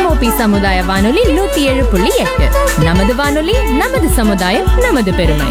MOP சமுதாய வானொலி நூத்தி ஏழு புள்ளி எட்டு நமது வானொலி நமது சமுதாயம் நமது பெருமை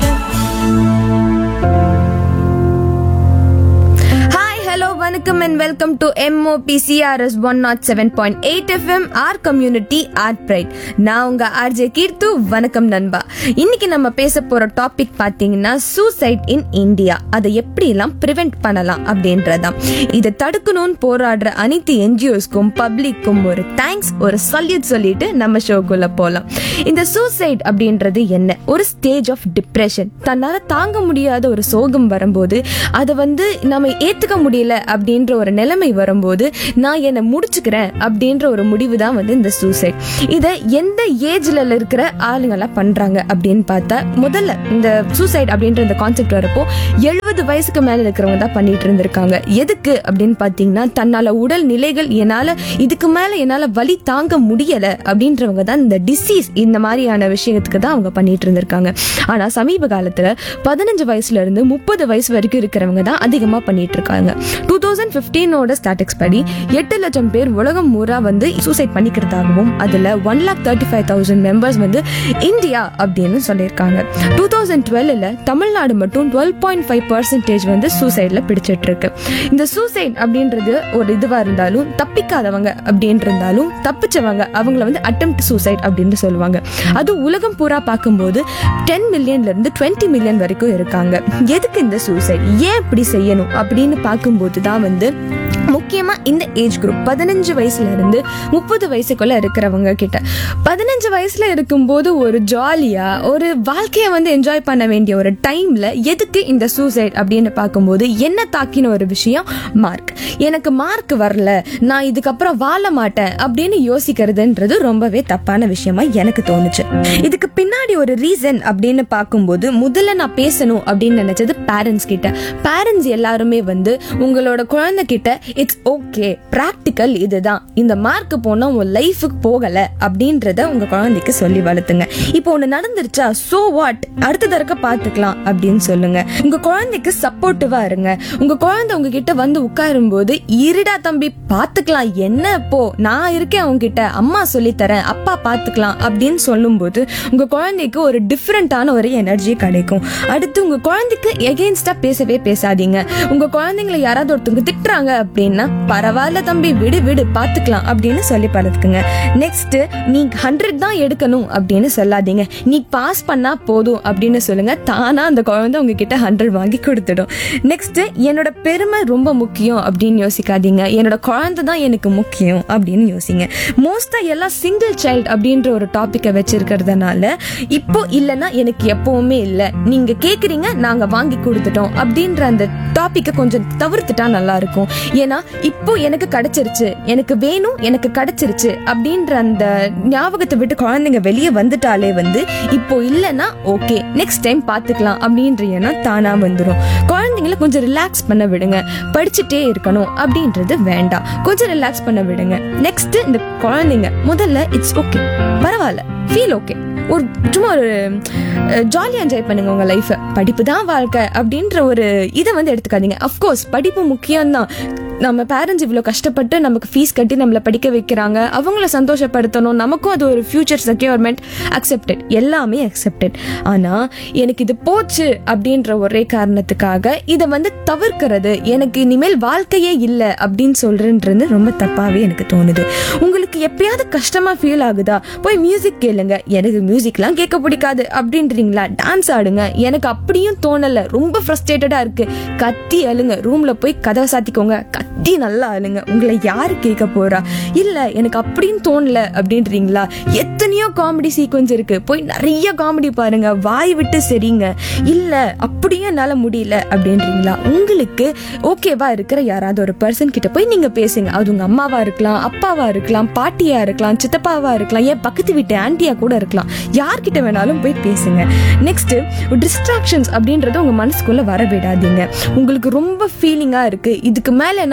ஹாய் ஹலோ வணக்கம் and welcome to MOP CRS one nought seven point eight FM our community our pride நான் உங்க ஆர்ஜே கீர்த்து வணக்கம் நண்பா இன்னைக்கு நம்ம பேச போற டாபிக் பாத்தீங்கன்னா சூசைட் இன் இந்தியா அதை எப்படிலாம் ப்ரிவென்ட் பண்ணலாம் அப்படின்றதான் இதை தடுக்கணும்னு போராடுற அனைத்து என்ஜிஓஸ்க்கும் பப்ளிக்கும் ஒரு தேங்க்ஸ் ஒரு சல்யூட் சொல்லிட்டு நம்ம ஷோக்குள்ள போலாம் இந்த சூசைட் அப்படின்றது என்ன ஒரு ஸ்டேஜ் ஆஃப் டிப்ரெஷன் தன்னால தாங்க முடியாத ஒரு சோகம் வரும்போது அதை வந்து நம்ம ஏத்துக்க முடியல அப்படின்ற ஒரு நிலைமை வரும்போது நான் என்னை முடிச்சுக்கிறேன் அப்படின்ற ஒரு முடிவு தான் வந்து இந்த சூசைட் இதை எந்த ஏஜ்ல இருக்கிற ஆளுங்கெல்லாம் பண்றாங்க அப்படின்னு பார்த்தா முதல்ல இந்த சூசைட் அப்படின்ற இந்த கான்செப்ட் வரப்போ எழுபது வயசுக்கு மேல இருக்கிறவங்க தான் பண்ணிட்டு இருந்திருக்காங்க எதுக்கு அப்படின்னு பார்த்தீங்கன்னா தன்னால உடல் நிலைகள் என்னால இதுக்கு மேல என்னால வலி தாங்க முடியல அப்படின்றவங்க தான் இந்த டிசீஸ் இந்த மாதிரியான விஷயத்துக்கு தான் அவங்க பண்ணிட்டு இருந்திருக்காங்க ஆனா சமீப காலத்துல பதினஞ்சு வயசுல இருந்து முப்பது வயசு வரைக்கும் இருக்கிறவங்க தான் அதிகமா பண்ணிட்டு இருக்காங்க டூ தௌசண்ட் பிப்டீனோட ஸ்டாட்டிக்ஸ் படி எட்டு லட்சம் பேர் உலகம் பூரா வந்து சூசைட் பண்ணிக்கிறதாகவும் அதுல one lakh thirty five thousand members வந்து இந்தியா அப்படின்னு சொல்லியிருக்காங்க டூ தௌசண்ட் டுவெல்ல தமிழ்நாடு மட்டும் டுவெல் பாயிண்ட் ஃபைவ் பர்சன்டேஜ் வந்து சூசைட்ல பிடிச்சிட்டு இருக்கு இந்த சூசைட் அப்படின்றது ஒரு இதுவா இருந்தாலும் தப்பிக்காதவங்க அப்படின்னு இருந்தாலும் தப்பிச்சவங்க அவங்கள வந்து அட்டெம்ட் சூசைட் அப்படின்னு சொல்லுவாங்க அது உலகம் பூரா பார்க்கும்போது டென் மில்லியன்ல இருந்து டுவெண்ட்டி மில்லியன் வரைக்கும் இருக்காங்க எதுக்கு இந்த சூசைட் ஏன் இப்படி செய்யணும் அப்படின்னு பார்க்கும்போது தான் வந்து முக்கியமா இந்த ஏஜ் குரூப் பதினஞ்சு வயசுல இருந்து முப்பது வயசுக்குள்ள இருக்கிறவங்க கிட்ட பதினஞ்சு வயசுல இருக்கும்போது ஒரு ஜாலியா ஒரு வாழ்க்கையை வந்து என்ஜாய் பண்ண வேண்டிய ஒரு டைம்ல எதுக்கு இந்த சூசைட் அப்படின்னு பார்க்கும்போது என்ன தாக்கின ஒரு விஷயம் மார்க் எனக்கு மார்க் வரல நான் இதுக்கப்புறம் வாழ மாட்டேன் அப்படின்னு யோசிக்கிறதுன்றது ரொம்பவே தப்பான விஷயமா எனக்கு தோணுச்சு இதுக்கு பின்னாடி ஒரு ரீசன் அப்படின்னு பார்க்கும்போது முதல்ல நான் பேசணும் அப்படின்னு நினைச்சது பேரண்ட்ஸ் கிட்ட பேரண்ட்ஸ் எல்லாருமே வந்து உங்களோட குழந்தை கிட்ட இட்ஸ் ஓகே ப்ராக்டிக்கல் இதுதான் இந்த மார்க் போனா உங்க லைஃபுக்கு போகல அப்படின்றத உங்க குழந்தைக்கு சொல்லி வளர்த்துங்க இப்போ ஒண்ணு நடந்துருச்சா சோ வாட் அடுத்த தடக்க பாத்துக்கலாம் அப்படின்னு சொல்லுங்க உங்க குழந்தைக்கு சப்போர்ட்டிவா இருங்க உங்க குழந்தை உங்ககிட்ட வந்து உட்காரும் போது இருடா தம்பி பாத்துக்கலாம் என்ன இப்போ நான் இருக்கேன் உங்ககிட்ட அம்மா சொல்லி தரேன் அப்பா பாத்துக்கலாம் அப்படின்னு சொல்லும்போது உங்க குழந்தைக்கு ஒரு டிஃப்ரெண்டான ஒரு எனர்ஜி கிடைக்கும் அடுத்து உங்க குழந்தைக்கு எகெயின்ஸ்டா பேசவே பேசாதீங்க உங்க குழந்தைங்களை யாராவது ஒருத்தவங்க திட்டுறாங்க அப்படின்னா பரவாயில்ல தம்பி விடு விடு பாத்துக்கலாம் அப்படின்னு சொல்லி பழத்துக்குங்க நெக்ஸ்ட் நீ ஹண்ட்ரட் தான் எடுக்கணும் அப்படின்னு சொல்லாதீங்க நீ பாஸ் பண்ணா போதும் அப்படின்னு சொல்லுங்க தானா அந்த குழந்தை உங்ககிட்ட ஹண்ட்ரட் வாங்கி கொடுத்துடும் நெக்ஸ்ட் என்னோட பெருமை ரொம்ப முக்கியம் அப்படின்னு யோசிக்காதீங்க என்னோட குழந்தை தான் எனக்கு முக்கியம் அப்படின்னு யோசிங்க மோஸ்டா எல்லாம் சிங்கிள் சைல்டு அப்படின்ற ஒரு டாபிக்கை வச்சிருக்கிறதுனால இப்போ இல்லைன்னா எனக்கு எப்பவுமே இல்லை நீங்க கேக்குறீங்க நாங்க வாங்கி கொடுத்துட்டோம் அப்படின்ற அந்த டாபிக்கை கொஞ்சம் தவிர்த்துட்டா நல்லா இருக்கும் ஏன்னா இப்போ எனக்கு கிடைச்சிருச்சு எனக்கு வேணும் எனக்கு கிடைச்சிருச்சு அப்படின்ற அந்த ஞாபகத்தை விட்டு குழந்தைங்க வெளியே வந்துட்டாலே வந்து இப்போ இல்லைன்னா ஓகே நெக்ஸ்ட் டைம் பார்த்துக்கலாம் அப்படின்ற எண்ணம் தானா வந்துடும் குழந்தைங்கள கொஞ்சம் ரிலாக்ஸ் பண்ண விடுங்க படிச்சுட்டே இருக்கணும் அப்படின்றது வேண்டாம் கொஞ்சம் ரிலாக்ஸ் பண்ண விடுங்க நெக்ஸ்ட் இந்த குழந்தைங்க முதல்ல இட்ஸ் ஓகே பரவாயில்ல ஃபீல் ஓகே ஒரு சும்மா ஒரு ஜாலியாக என்ஜாய் பண்ணுங்க உங்கள் லைஃப்பை படிப்பு தான் வாழ்க்கை அப்படின்ற ஒரு இதை வந்து எடுத்துக்காதீங்க அஃப்கோர்ஸ் படிப்பு முக்கியம்தான் நம்ம பேரண்ட்ஸ் இவ்வளோ கஷ்டப்பட்டு நமக்கு ஃபீஸ் கட்டி நம்மளை படிக்க வைக்கிறாங்க அவங்கள சந்தோஷப்படுத்தணும் நமக்கும் அது ஒரு ஃபியூச்சர் செக்யூர்மெண்ட் அக்செப்டட் எல்லாமே அக்செப்டட் ஆனால் எனக்கு இது போச்சு அப்படின்ற ஒரே காரணத்துக்காக இதை வந்து தவிர்க்கிறது எனக்கு இனிமேல் வாழ்க்கையே இல்லை அப்படின்னு சொல்றேன்றது ரொம்ப தப்பாகவே எனக்கு தோணுது உங்களுக்கு எப்பயாவது கஷ்டமாக ஃபீல் ஆகுதா போய் மியூசிக் கேளுங்க எனக்கு மியூசிக்லாம் கேட்க பிடிக்காது அப்படின்றீங்களா டான்ஸ் ஆடுங்க எனக்கு அப்படியும் தோணலை ரொம்ப ஃப்ரஸ்ட்ரேட்டடாக இருக்கு கத்தி அழுங்க ரூமில் போய் கதவை சாத்திக்கோங்க கத்தி நல்லா அழுங்க உங்களை யாரு கேட்க போறா இல்ல எனக்கு அப்படின்னு தோணல அப்படின்றீங்களா எத்தனையோ காமெடி சீக்வன்ஸ் இருக்கு போய் நிறைய காமெடி பாருங்க வாய் விட்டு சரிங்க இல்ல அப்படியும் என்னால முடியல அப்படின்றீங்களா உங்களுக்கு ஓகேவா இருக்கிற யாராவது ஒரு பர்சன் கிட்ட போய் நீங்க பேசுங்க அது உங்க அம்மாவா இருக்கலாம் அப்பாவா இருக்கலாம் பாட்டியா இருக்கலாம் சித்தப்பாவா இருக்கலாம் ஏன் பக்கத்து வீட்டு ஆன்ட்டியா கூட இருக்கலாம் யார்கிட்ட வேணாலும் போய் பேசுங்க நெக்ஸ்ட் டிஸ்ட்ராக்ஷன்ஸ் அப்படின்றத உங்க மனசுக்குள்ள வர விடாதீங்க உங்களுக்கு ரொம்ப ஃபீலிங்கா இருக்கு இதுக்கு மேல என்னால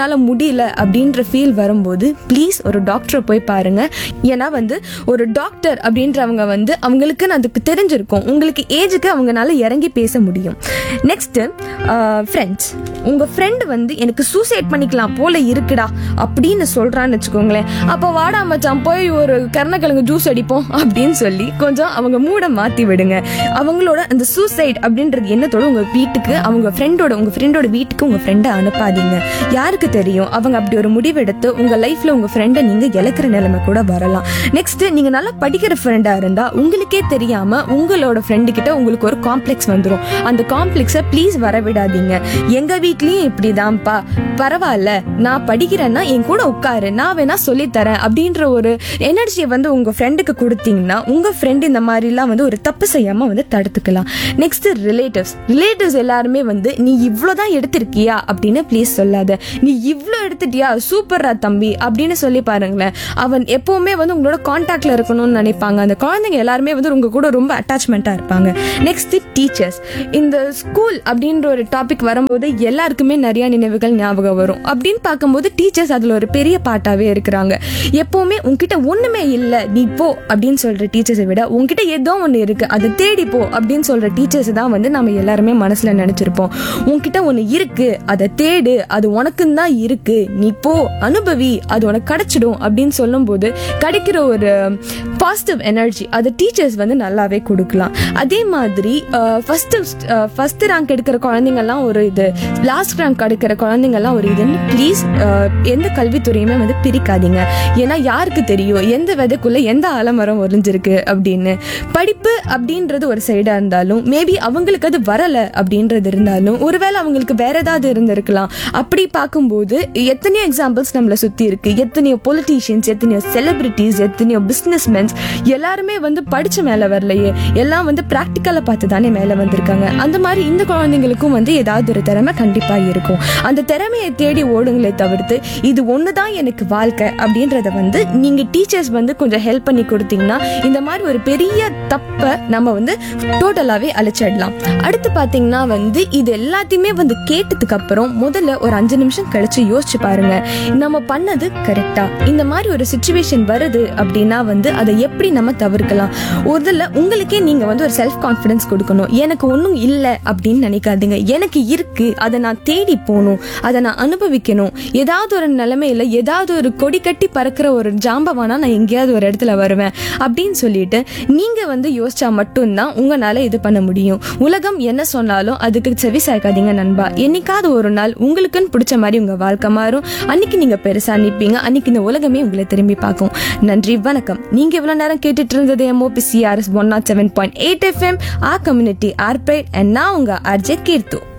உங்களால முடியல அப்படின்ற ஃபீல் வரும்போது ப்ளீஸ் ஒரு டாக்டரை போய் பாருங்க ஏன்னா வந்து ஒரு டாக்டர் அப்படின்றவங்க வந்து அவங்களுக்கு அதுக்கு தெரிஞ்சிருக்கும் உங்களுக்கு ஏஜுக்கு அவங்கனால இறங்கி பேச முடியும் நெக்ஸ்ட் ஃப்ரெண்ட்ஸ் உங்க ஃப்ரெண்டு வந்து எனக்கு சூசைட் பண்ணிக்கலாம் போல இருக்குடா அப்படின்னு சொல்றான்னு வச்சுக்கோங்களேன் அப்போ வாடா மச்சான் போய் ஒரு கருணக்கிழங்கு ஜூஸ் அடிப்போம் அப்படின்னு சொல்லி கொஞ்சம் அவங்க மூட மாத்தி விடுங்க அவங்களோட அந்த சூசைட் அப்படின்றது என்னத்தோட உங்க வீட்டுக்கு அவங்க ஃப்ரெண்டோட உங்க ஃப்ரெண்டோட வீட்டுக்கு உங்க ஃப்ரெண்டை அனுப்பாதீங்க யாருக்கு தெரியும் அவங்க அப்படி ஒரு முடிவெடுத்து உங்க லைஃப்ல உங்க ஃப்ரெண்டை நீங்க இழக்கிற நிலைமை கூட வரலாம் நெக்ஸ்ட் நீங்க நல்லா படிக்கிற ஃப்ரெண்டா இருந்தா உங்களுக்கே தெரியாம உங்களோட ஃப்ரெண்டு கிட்ட உங்களுக்கு ஒரு காம்ப்ளெக்ஸ் வந்துடும் அந்த காம்ப்ளெக்ஸை ப்ளீஸ் வர விடாதீங்க எங்க வீட்லயும் இப்படிதான்ப்பா பரவாயில்ல நான் படிக்கிறேன்னா என் கூட உட்காரு நான் வேணா சொல்லித் தரேன் அப்படின்ற ஒரு எனர்ஜியை வந்து உங்க ஃப்ரெண்டுக்கு கொடுத்தீங்கன்னா உங்க ஃப்ரெண்ட் இந்த மாதிரிலாம் வந்து ஒரு தப்பு செய்யாம வந்து தடுத்துக்கலாம் நெக்ஸ்ட் ரிலேட்டிவ்ஸ் ரிலேட்டிவ்ஸ் எல்லாருமே வந்து நீ இவ்வளோதான் எடுத்திருக்கியா அப்படின்னு ப்ளீஸ் சொல்லாத நீ இவ்வளோ எடுத்துட்டியா சூப்பர்ரா தம்பி அப்படின்னு சொல்லி பாருங்களேன் அவன் எப்பவுமே வந்து உங்களோட காண்டாக்ட்ல இருக்கணும்னு நினைப்பாங்க அந்த குழந்தைங்க எல்லாருமே வந்து உங்க கூட ரொம்ப அட்டாச்மெண்ட்டாக இருப்பாங்க நெக்ஸ்ட் டீச்சர்ஸ் இந்த ஸ்கூல் அப்படின்ற ஒரு டாபிக் வரும்போது எல்லாருக்குமே நிறைய நினைவுகள் ஞாபகம் வரும் அப்படின்னு பார்க்கும்போது டீச்சர்ஸ் அதில் ஒரு பெரிய பாட்டாவே இருக்கிறாங்க எப்பவுமே உன்கிட்ட ஒண்ணுமே இல்லை நீ போ அப்படின்னு சொல்ற டீச்சர்ஸை விட உன்கிட்ட ஏதோ ஒன்று இருக்கு அதை தேடி போ அப்படின்னு சொல்ற டீச்சர்ஸ் தான் வந்து நம்ம எல்லாருமே மனசுல நினைச்சிருப்போம் உன்கிட்ட ஒன்று இருக்கு அதை தேடு அது உனக்குன்னு தான் இருக்கு நீ போ அனுபவி அது உனக்கு கிடைச்சிடும் அப்படின்னு சொல்லும்போது கிடைக்கிற ஒரு பாசிட்டிவ் எனர்ஜி அது டீச்சர்ஸ் வந்து நல்லாவே கொடுக்கலாம் அதே மாதிரி ஃபர்ஸ்ட் ஃபர்ஸ்ட் ரேங்க் எடுக்கிற குழந்தைங்கலாம் ஒரு இது லாஸ்ட் ரேங்க் எடுக்கிற குழந்தைங்கலாம் ஒரு இதுன்னு ப்ளீஸ் எந்த கல்வித்துறையுமே வந்து பிரிக்காதீங்க ஏன்னா யாருக்கு தெரியும் எந்த விதைக்குள்ள எந்த ஆலமரம் ஒளிஞ்சிருக்கு அப்படின்னு படிப்பு அப்படின்றது ஒரு சைடா இருந்தாலும் மேபி அவங்களுக்கு அது வரல அப்படின்றது இருந்தாலும் ஒருவேளை அவங்களுக்கு வேற ஏதாவது இருந்திருக்கலாம் அப்படி பார்க்கும்போது எத்தனையோ எக்ஸாம்பிள்ஸ் நம்மளை சுத்தி இருக்கு எத்தனையோ பொலிட்டீஷியன்ஸ் எத்தனையோ செலிபிரிட்டிஸ் எத்தனையோ பிஸ்னஸ்மென்ஸ் எல்லாருமே வந்து படிச்ச மேல வரலையே எல்லாம் வந்து ப்ராக்டிக்கலை பார்த்து தானே மேல வந்திருக்காங்க அந்த மாதிரி இந்த குழந்தைங்களுக்கும் வந்து ஏதாவது ஒரு திறமை கண்டிப்பா இருக்கும் அந்த திறமையை தேடி ஓடுங்களே தவிர்த்து இது ஒண்ணுதான் எனக்கு வாழ்க்கை அப்படின்றத வந்து நீங்க டீச்சர்ஸ் வந்து கொஞ்சம் ஹெல்ப் பண்ணி கொடுத்தீங்கன்னா இந்த மாதிரி ஒரு பெரிய தப்பை நம்ம வந்து டோட்டலாவே அழிச்சிடலாம் அடுத்து பாத்தீங்கன்னா வந்து இது எல்லாத்தையுமே வந்து கேட்டதுக்கு அப்புறம் முதல்ல ஒரு அஞ்சு நிமிஷம் கழிச்சு யோசிச்சு பாருங்க நம்ம பண்ணது கரெக்டா இந்த மாதிரி ஒரு சுச்சுவேஷன் வருது அப்படின்னா வந்து அதை எப்படி நம்ம தவிர்க்கலாம் முதல்ல உங்களுக்கே நீங்க வந்து ஒரு செல்ஃப் கான்ஃபிடன்ஸ் கொடுக்கணும் எனக்கு ஒன்றும் இல்லை அப்படின்னு நினைக்காதீங்க எனக்கு இருக்கு அதை நான் தேடி போகணும் அதை நான் அனுபவிக்கணும் ஏதாவது ஒரு நிலைமையில ஏதாவது ஒரு கொடி கட்டி பறக்கிற ஒரு ஜாம்பவானா நான் எங்கேயாவது ஒரு இடத்துல வருவேன் அப்படின்னு சொல்லிட்டு நீங்க வந்து யோசிச்சா மட்டும்தான் உங்களால இது பண்ண முடியும் உலகம் என்ன சொன்னாலும் அதுக்கு செவி சாய்க்காதீங்க நண்பா என்னைக்காவது ஒரு நாள் உங்களுக்குன்னு பிடிச்ச மாதிரி உங்க வாழ்க்கை மாறும் அன்னைக்கு நீங்க பெருசா நிற்பீங்க அன்னைக்கு இந்த உலகமே உங்களை திரும்பி பார்க்கும் நன்றி வணக்கம் நீங்க இவ்வளவு நேரம் கேட்டுட்டு இருந்தது MOP CRS one nought seven point eight FM our community our pride and நான் உங்க அர்ஜே கீர்த்து